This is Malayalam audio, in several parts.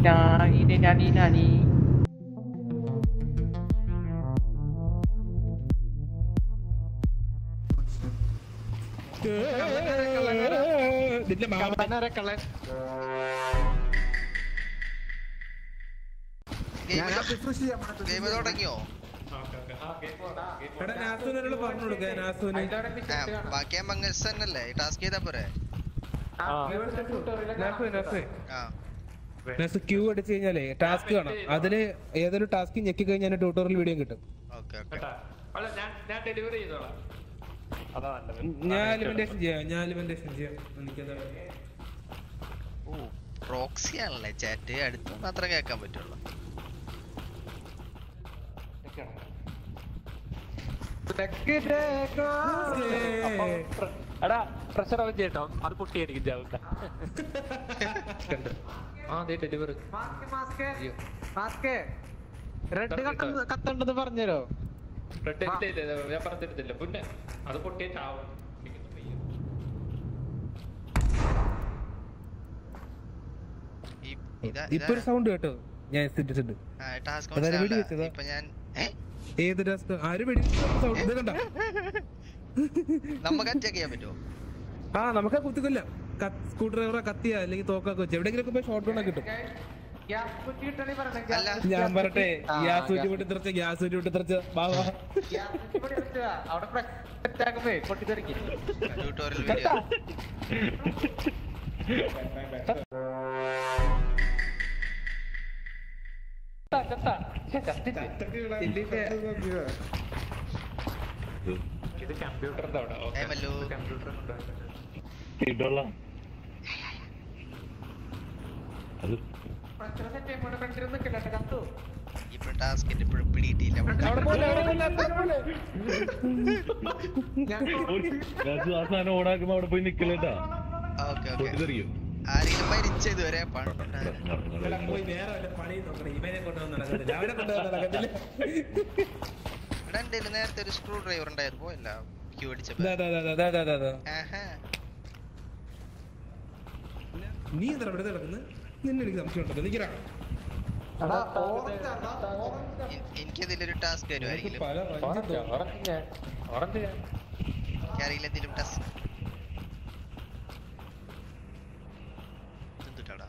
നാനി നാനി നാനി നിന്റെ മാമ കള്ളൻ ഗെയിം തുടങ്ങിയോ എടാ നാസുവിനോട് പറഞ്ഞു കൊടുക്ക നാസുവിന് ആ, ബാക്കി ഞാൻ മംഗൽസ് തന്നെയല്ലേ ടാസ്ക് ചെയ്താ പോരെ നാസു നാസു ആ നാസു ക്യൂ അടിച്ചു കഴിഞ്ഞാലേ ടാസ്ക് കാണാം അതില് ഏതൊരു ടാസ്ക് ഞെക്കി കഴിഞ്ഞാൽ ട്യൂട്ടോറിയൽ വീഡിയോ കിട്ടും ഓക്കെ ഓക്കെ അല്ല ഞാൻ ഞാൻ ഡെലിവറി ചെയ്തോളാം അതാ നല്ലത് ഞാൻ അലിമെന്റേഷൻ ചെയ്യാം ഞാൻ അലിമെന്റേഷൻ ചെയ്യാം എനിക്കത് ഓ പ്രോക്സി ആണല്ലേ ചാറ്റ് അടുത്ത് മാത്രമേ കേൾക്കാൻ പറ്റുള്ളൂ എടാ പ്രഷർ അവൻ ചെയ്യട്ടോ അത് പൊട്ടിയായിരിക്കും ചാവുക ആ അതെ ഡെലിവറി റെഡ് കത്തുണ്ടെന്ന് പറഞ്ഞല്ലോ റെഡ് ഇല്ല ഇല്ല ഞാൻ പറഞ്ഞിരുന്നില്ല പിന്നെ അത് പൊട്ടിയ ചാവും എനിക്കൊന്നും വയ്യ. ഈ ഇതാ ഇപ്പൊ ഒരു സൗണ്ട് കേട്ടോ ഞാൻ എത്തിച്ചിട്ടുണ്ട് ടാസ്ക് അതായത് വെടി വെച്ചതാ? ഇപ്പൊ ഞാൻ ഏ? ഏത് ടാസ്ക് ആര് വെടി സൗണ്ട് ഇത് കണ്ട നമുക്ക് അറ്റാക്ക് ചെയ്യാൻ പറ്റുമോ ആ നമുക്ക് കുത്തിക്കൊല്ലാം സ്ക്രൂ ഡ്രൈവറെ കത്തിയ അല്ലെങ്കിൽ തോക്കൊക്കെ വെച്ച് എവിടെയെങ്കിലും പോയി ഷോർട്ട് ഗണ്ണൊക്കെ കിട്ടും ഗ്യാസ് കുറ്റി കിട്ടണേ പറയണേ അല്ല ഞാൻ പറട്ടെ ഗ്യാസ് ഊറ്റി വിട്ട് തെറിച്ച ഗ്യാസ് ഊറ്റി വിട്ട് തെറിച്ച ബാബാ ഗ്യാസ് കുറ്റി ഇവിടെ വെച്ചതാ. അവിടെ പ്രശ്നമാക്കുമ്പോ പൊട്ടിത്തെറിക്കും ട്യൂട്ടോറിയൽ വീഡിയോ ചത്താ, ചത്താ. ശ്ശെ, ചത്തില്ലേ? ഇത് കമ്പ്യൂട്ടറിന്റെ അവിടെ ഏ, മല്ലു. കമ്പ്യൂട്ടർ പ്രശ്നം സെറ്റ് ചെയ്യുമ്പോൾ ഫ്രണ്ടിൽ നിൽക്കില്ല കത്തു ഇപ്പൊ ടാസ്കിന്റെ ഇപ്പോഴും പിടിയിട്ടില്ല അവിടെ പോലെ അവിടെ പോലെ അവിടെ പോലെ ആ സാധനം ഓണാക്കുമ്പോ അവിടെ പോയി നിക്കലേട്ടാ ഓക്കെ ഓക്കെ പൊട്ടിത്തെറിയും ആരെങ്കിലും മരിച്ച ഇതുവരെ പണ്ട് പോയി വേറെ വല്ല പണി നോക്കണം ഇവനെ കൊണ്ടുവന്ന് നടക്കത്തില്ല അവനെ കൊണ്ടുവന്ന് നടക്കത്തില്ല ഇവിടെ എന്റെ നേരത്തെ ഒരു സ്ക്രൂ ഡ്രൈവർ ഉണ്ടായിരുന്നു പോയില്ല ക്യൂ അടിച്ചപ്പോ ദാ, ദാ, ദാ, ദാ, ദാ, ദാ, ദാ. ആഹാ. നീ എന്താ ഇവിടെ കിടക്കുന്നത് നിന്നെ എനിക്ക് സംശയം ഉണ്ടോ നിക്കറാ എ- എനിക്കതിലൊരു ടാസ്ക് വരുമായിരിക്കും പല ഓറഞ്ച് ഓറഞ്ച് ഞാൻ ഓറഞ്ച് ഞാൻ എനിക്കറിയില്ല എന്തെങ്കിലും ടാസ്ക് എന്തുട്ടാടാ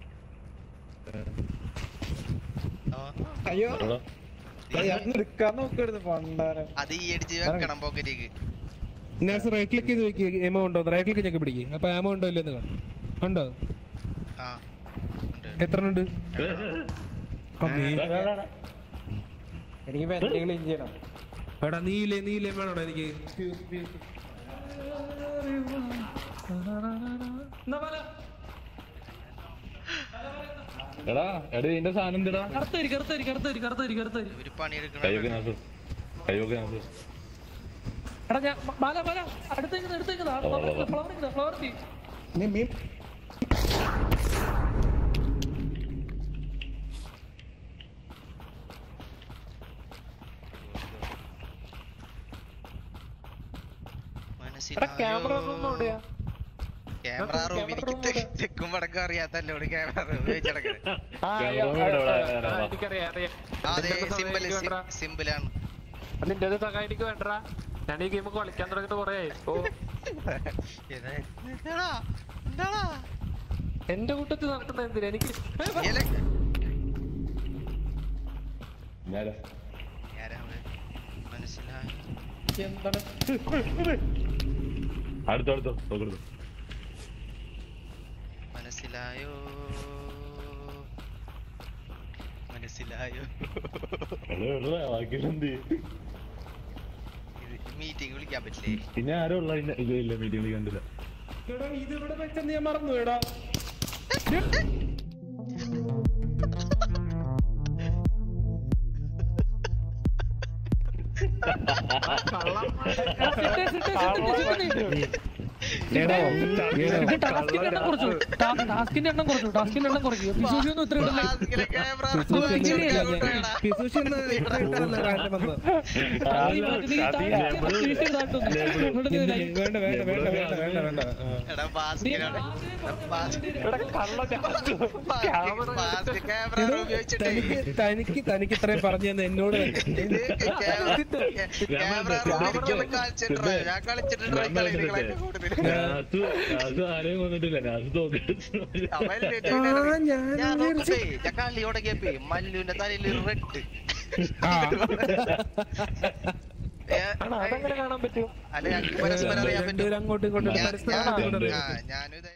അയ്യോ എടാ, എടുക്കാൻ നോക്കരുത് പണ്ടാരം അത് ഈ അടിച്ച് വെക്കണം പോക്കറ്റിക്ക് നേഴ്സ് റൈറ്റ് ക്ലിക്ക് ചെയ്ത് നോക്കി എമോ ഉണ്ടോ റൈറ്റ് ക്ലിക്ക് ഞെക്കി പിടിക്കും അപ്പൊ എമോ ഉണ്ടോ ഇല്ലെന്ന് കാണും ഉണ്ടോ ആ ഉണ്ട് എത്ര ഉണ്ട് എനിക്ക് വെന്റ് ക്ലീൻ ചെയ്യണം എടാ നീലേ നീലേ വേണോടാ എനിക്ക് എടാ എടാ ഇതിന്റെ സാധനം എന്തിടാ കറുത്തരി കറുത്തരി കറുത്തരി കറുത്തരി കറുത്തരി ഒരു പണിയെടുക്കണം കൈയൊക്കെ നാസു കൈയൊക്കെ നാസു എടാ ഞാൻ ബാല ബാല അടുത്തേക്ക് അടുത്തേക്ക് ഫ്ലവർ ഫ്ലവർ തീ എടാ ക്യാമറ ഒന്നും ഓടിയാ ക്യാമറ റൂമിലേക്ക് തെക്കും വടക്കും അറിയാത്തല്ലോട് ക്യാമറ ഉപയോഗിച്ചടക്കുന്നത് ആ, ക്യാമറ ആ, ഇവിടെ, ഇവിടെ, ആ, ഇവിടെ, ആ, ഇവിടെ. എനിക്കറിയാം അറിയാം ആ, അതെ നിന്റെ സിമ്പിൾ സഹായം എനിക്ക് വേണ്ടടാ. സിമ്പിളാണ് നിന്റെ ഒരു സഹായം എനിക്ക് വേണ്ടടാ ഞാൻ ഈ ഗെയിം കളിക്കാൻ തുടങ്ങിയിട്ട് കുറേ ആയി ഓ എന്താടാ എന്താടാ എന്റെ കൂട്ടത്തിൽ നടക്കുന്ന എന്തിനാ എനിക്ക് ഇല- ഞാനാ ആരാ അവൻ? മനസ്സിലായി എന്താണ് അടുത്തോ അടുത്തോ നോക്കെടുത്തോ മനസ്സിലായോ മനസ്സിലായോ എടാ എടാ ബാക്കിയിലെന്ത് മീറ്റിംഗ് വിളിക്കാൻ പറ്റില്ലേ പിന്നെ ആരോ ഉള്ള ഇല്ല ഇല്ല ഇല്ല മീറ്റിംഗ് കണ്ടില്ല എടാ ഇത് ഇവിടെ വെച്ചെന്ന് ഞാൻ മറന്നു എടാ സിട്ട് സിട്ട് സിട്ട് സിട്ട് എടോ എടോ ഇത് ടാസ്കിന്റെ എണ്ണം കുറച്ചു ടാ- ടാസ്കിന്റെ എണ്ണം കുറച്ചു ടാസ്കിന്റെ എണ്ണം കുറയ്ക്കും പിശുശിയൊന്നും ഇത്ര ഇടല്ലേ മാസ്കിലെ ക്യാമറ പിസൂഷി വെച്ചിട്ട് ഒന്നും കൊണ്ടുവരടാ. പിസൂഷി ഒന്ന് ഇത്ര ഇട്ടതല്ല കാര്യം വന്നത് ഈ മറ്റേ ഈ ടാസ്കിന്റെ ഫീസ് ഇതാക്കുന്നു. എന്നിട്ട് ഇത് ലൈ- വേണ്ട വേണ്ട വേണ്ട വേണ്ട വേണ്ട വേണ്ട ആ. എടാ മാസ്കിലാണ് മാസ്ക് മാസ്ക് ക്യാമറ ഇത് ഉപയോഗിച്ചിട്ട് തനിക്ക് തനിക്ക് തനിക്ക് ഇത്രയും പറഞ്ഞു തന്നെ എന്നോട് തന്നെ. ഇത് ക്യാമറ റൂമിലിരിക്കുമ്പോ കളിച്ചിട്ടുണ്ടോ ഞാൻ കളിച്ചിട്ടുണ്ടോ ഈ കളി നിങ്ങളെ കൂടുതൽ നാസു നാസു ആരെയും കൊന്നിട്ടില്ല നാസു തോന്നിട്ട് അവൻ ആ, ഞാൻ ഞാൻ നോക്കട്ടെ ഞാൻ കളി തുടങ്ങിയപ്പോ മല്ലുവിന്റെ തലയിൽ ഒരു റെഡ് ആ അതെങ്ങനെ കാണാൻ പറ്റും അല്ല ഞങ്ങൾക്ക് പരസ്പരം അറിയാൻ പറ്റും രണ്ടുപേരും അങ്ങോട്ടും ഇങ്ങോട്ടും ഞാൻ- പരസ്പരം ഞാൻ- അങ്ങോട്ടും ഇങ്ങോട്ടും ആ, ഞാനും ഇതാ-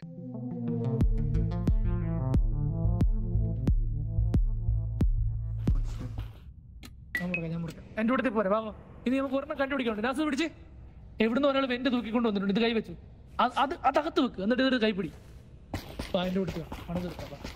ഞാൻ മുറുക്കാം, ഞാൻ മുറുക്കാം. എന്റെ കൂട്ടത്തിൽ പോരെ വാ വാ. ഇനി നമുക്ക് ഒരെണ്ണം കണ്ടുപിടിക്കണ്ട നാസ് പിടിച്ച് എവിടുന്ന് ഒരാൾ വെന്റ് തൂക്കിക്കൊണ്ട് വന്നിട്ടുണ്ട് ഇത് കൈ വെച്ചു അത് അത് അതകത്ത് വെക്ക് എന്നിട്ട് ഇതൊരു കൈപ്പിടി വാ, എന്റെ കൂട്ടത്തിൽ വാ. പണം തീർക്കാം, വാ.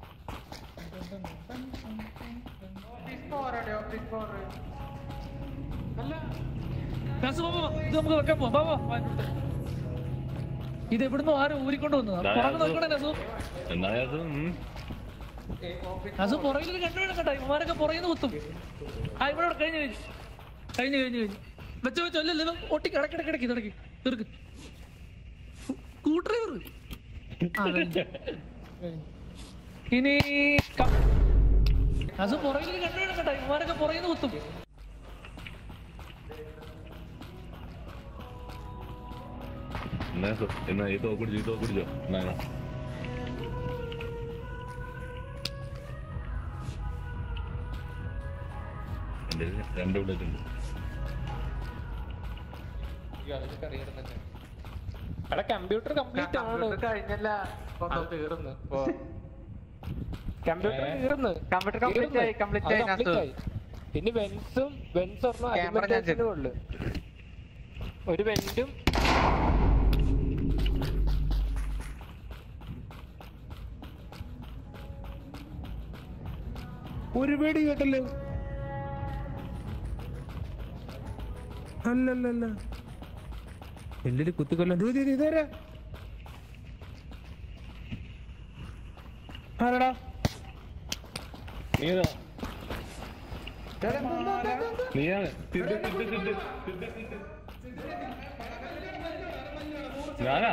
നാസ് വാ, വാ, വാ. ഇത് നമുക്ക് വെക്കാൻ പോവാം വാ, വാ, വാ, എന്റെ കൂട്ടത്തിൽ. ഇത് എവിടുന്നോ ആരോ ഊരിക്കൊണ്ട് വന്നതാ പുറകെ നോക്കണേ നാസു എന്നാ നാസു ഉം. നാസു പുറകിൽ കണ്ടുവേണം കേട്ടോ ഇവന്മാരൊക്കെ പുറകിൽ നിന്ന് കുത്തും ആ ഇവിടെ ഇവിടെ കഴിഞ്ഞു കഴിഞ്ഞു കഴിഞ്ഞു കഴിഞ്ഞു കഴിഞ്ഞു വെച്ചോ വെച്ചോ അല്ലല്ലോ ഇവൻ ഒട്ടി കിടക്കിടക്കിടക്ക് ഇടയ്ക്ക് തീർക്ക് സ്കൂ ഡ്രൈവർ ഇനി ക- നാസു പുറകിൽ കണ്ടുവേണം കേട്ടോ ഇവന്മാരൊക്കെ പുറകിൽ നിന്ന് കുത്തും എന്നാ സു- എന്നാ ഈ തോക്ക് പിടിച്ചോ ഈ തോക്ക് പിടിച്ചോ എന്നാ എന്നാ. എൻ്റെ കയ്യില് രണ്ട് ബുള്ളറ്റ് ഉണ്ട് എടാ കമ്പ്യൂട്ടർ കംപ്ലീറ്റ് ആണ് കഴിഞ്ഞല്ല അത് തീർന്ന് ഇപ്പൊ കമ്പ്യൂട്ടർ തീർന്ന് കമ്പ്യൂട്ടർ കംപ്ലീറ്റ് ആയി കംപ്ലീറ്റ് ആയി നാസു. പിന്നെ വെൻസും വെൻസ് ഒരെണ്ണം Camera ഞാൻ അലിമെന്റേഷനേ ഉള്ളു ഒരു വെന്റും ഒരു പേടി കേട്ടല്ലോ അല്ലല്ലല്ല എല്ലില് കുത്തിക്കൊല്ലം ദേ, ദേ, ദേ, ഇതാരാ ആരടാ നീതാ നീയാണ് തിട്ട് തിട്ട് തിട്ട് തിട്ട് തിട്ട്. ഞാനാ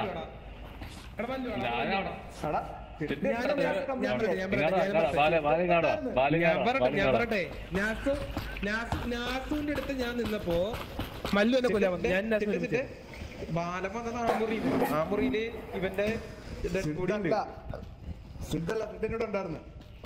ഞാനാ ഞാൻ പറയട്ടെ, ഞാൻ പറയട്ടെ, ഞാൻ ഇങ്ങാടാ, പറയട്ടെ. ഇങ്ങാടാ, ബാലെ, ബാലെ ഇങ്ങാടാ, ബാലെ ഞാൻ ഇങ്ങാടാ, പറയട്ടെ ബാലെ ഞാൻ ഇങ്ങാടാ. പറയട്ടെ നാസു നാസു നാസുവിന്റെ അടുത്ത് ഞാൻ നിന്നപ്പോ മല്ലു എന്നെ കൊല്ലാൻ വന്നു ഞാൻ നാസുവിനെ ചിട്ട് വിളിച്ചു. ബാലം വന്നത് ആ മുറിയിൽ ആ മുറിയില് ഇവന്റെ dead body ഉണ്ട്. സിദ്ധല്ല സിദ്ധനോട് ഉണ്ടായിരുന്നു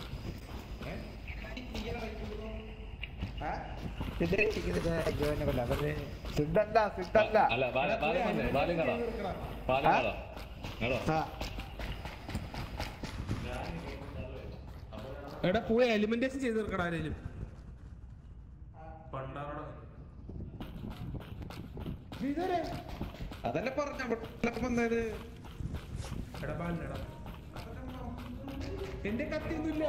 സിദ്ധല്ല സിദ്ധല്ല അല്ല ബാല ബാല വന്നേ ബാല ഇങ്ങാടാ ബാല ഇങ്ങാടാ ഇങ്ങാടാ ആ എടാ പോയി എലിമെന്റേഷൻ ചെയ്ത് തീർക്കടാ ആരേലും അതല്ലേ പറഞ്ഞ അവിടെ വന്നത് എടാ ബാലിനെടാ. എന്റെ കത്തിയൊന്നുമില്ല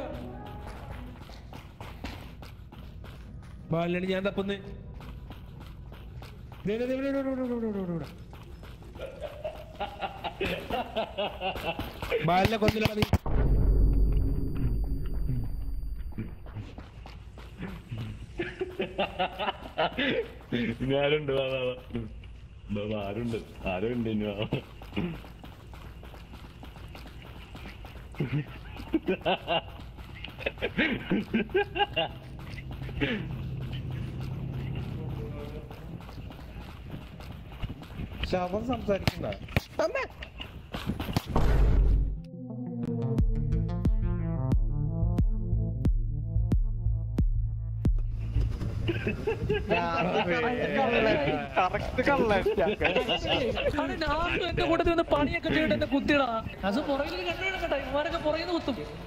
ബാലിനാണ് ഞാൻ തപ്പുന്നേ ദേ, ദേ, ദേ, ഇവിടെ, ഇവിടെ, ഇവിടെ, ഇവിടെ, ഇവിടെ, ഇവിടെ. ബാലിനെ കൊന്നില്ല മതി ഇനി ആരുണ്ട് വാ വാ വാ വാ, വാ, ആരുണ്ട് ആരുണ്ട് ഇനി വാ ശവം സംസാരിക്കണ്ട കറക്റ്റ് കള്ളൻ ആണ് നാസും എന്റെ കൂട്ടത്തിൽ നിന്ന് പണിയൊക്കെ ചെയ്തിട്ട് എന്നെ കുത്തിയടാ നാസു പുറകിൽ കണ്ടുവേണം കേട്ടോ ഇവന്മാരൊക്കെ പുറകിൽ നിന്ന് കുത്തും